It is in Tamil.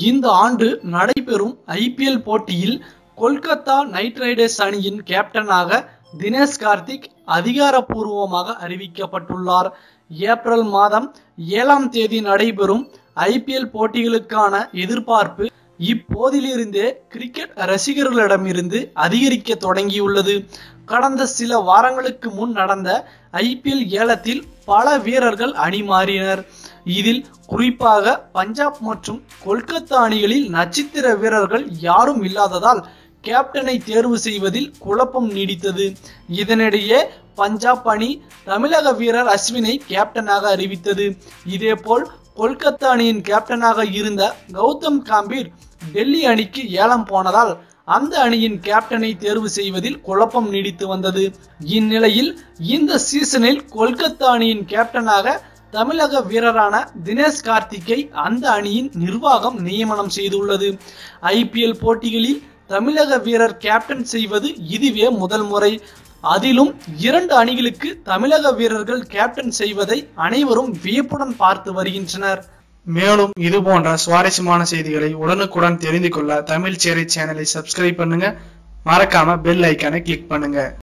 இந்த ஆண்டு நடைபெறும் ஐபிஎல் போட்டியில் கொல்கத்தா நைட் ரைடர்ஸ் அணியின் கேப்டனாக தினேஷ் கார்த்திக் அதிகாரப்பூர்வமாக அறிவிக்கப்பட்டுள்ளார் ஏப்ரல் மாதம் ஏழாம் தேதி நடைபெறும் ஐபிஎல் போட்டிகளுக்கான எதிர்பார்ப்பு இப்போதிலிருந்தே கிரிக்கெட் ரசிகர்களிடமிருந்து அதிகரிக்க தொடங்கியுள்ளது கடந்த சில வாரங்களுக்கு முன் நடந்த ஐபிஎல் ஏலத்தில் பல வீரர்கள் அணி மாறினர் இதில் குறிப்பாக பஞ்சாப் மற்றும் கொல்கத்தா அணிகளில் நட்சத்திர வீரர்கள் யாரும் இல்லாததால் கேப்டனை தேர்வு செய்வதில் குழப்பம் நீடித்தது இதனிடையே பஞ்சாப் அணி தமிழக வீரர் அஸ்வினை கேப்டனாக அறிவித்தது இதேபோல் கொல்கத்தா அணியின் கேப்டனாக இருந்த கௌதம் காம்பீர் டெல்லி அணிக்கு ஏலம் போனதால் அந்த அணியின் கேப்டனை தேர்வு செய்வதில் குழப்பம் நீடித்து வந்தது இந்நிலையில் இந்த சீசனில் கொல்கத்தா அணியின் கேப்டனாக தமிழக வீரரான தினேஷ் கார்த்திக்கை அந்த அணியின் நிர்வாகம் நியமனம் செய்துள்ளது ஐபிஎல் போட்டிகளில் தமிழக வீரர் கேப்டன் செய்வது இதுவே முதல் முறை அதிலும் இரண்டு அணிகளுக்கு தமிழக வீரர்கள் கேப்டன் செய்வதை அனைவரும் வியப்புடன் பார்த்து வருகின்றனர் மேலும் இது போன்ற சுவாரஸ்யமான செய்திகளை உடனுக்குடன் தெரிந்து கொள்ள தமிழ் சேரை சேனலை சப்ஸ்கிரைப் பண்ணுங்க மறக்காம பெல் ஐக்கானை கிளிக் பண்ணுங்க